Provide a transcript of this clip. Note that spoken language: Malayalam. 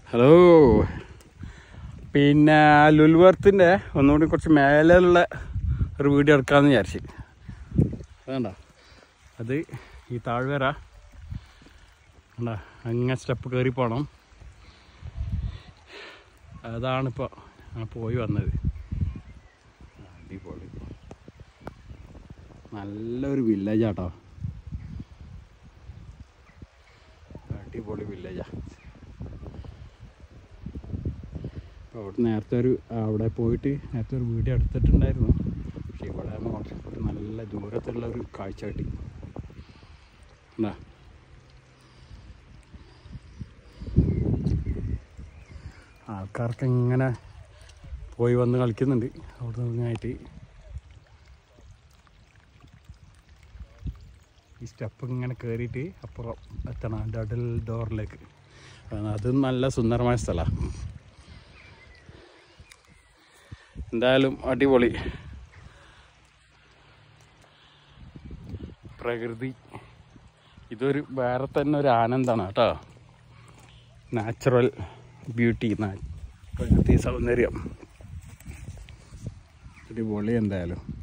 ഹലോ പിന്നെ ലുൽവർത്തിൻ്റെ ഒന്നുകൂടി കുറച്ച് മേലെയുള്ള ഒരു വീഡിയോ എടുക്കാമെന്ന് വിചാരിച്ച് വേണ്ട അത് ഈ താഴ്വര വേണ്ട അങ്ങനെ സ്റ്റെപ്പ് കയറി പോകണം അതാണിപ്പോൾ ഞാൻ പോയി വന്നത് അടിപൊളി നല്ലൊരു വില്ലേജാട്ടോ അടിപൊളി വില്ലേജാ അപ്പോൾ അവിടെ നേരത്തെ ഒരു അവിടെ പോയിട്ട് നേരത്തെ ഒരു വീഡിയോ എടുത്തിട്ടുണ്ടായിരുന്നു പക്ഷേ ഇവിടെ ആകുമ്പോൾ കുറച്ച് നല്ല ദൂരത്തുള്ള ഒരു കാഴ്ച കിട്ടി എന്താ ആൾക്കാർക്ക് ഇങ്ങനെ പോയി വന്ന് കളിക്കുന്നുണ്ട് അവിടെ നിന്നായിട്ട് ഈ സ്റ്റെപ്പ് ഇങ്ങനെ കയറിയിട്ട് അപ്പുറം എത്തണം ഡബിൾ ഡോറിലേക്ക് അത് നല്ല സുന്ദരമായ സ്ഥലമാണ് എന്തായാലും അടിപൊളി പ്രകൃതി ഇതൊരു വേറെ തന്നെ ഒരു ആനന്ദമാണ് കേട്ടോ നാച്ചുറൽ ബ്യൂട്ടി പ്രകൃതി സൗന്ദര്യം അടിപൊളി എന്തായാലും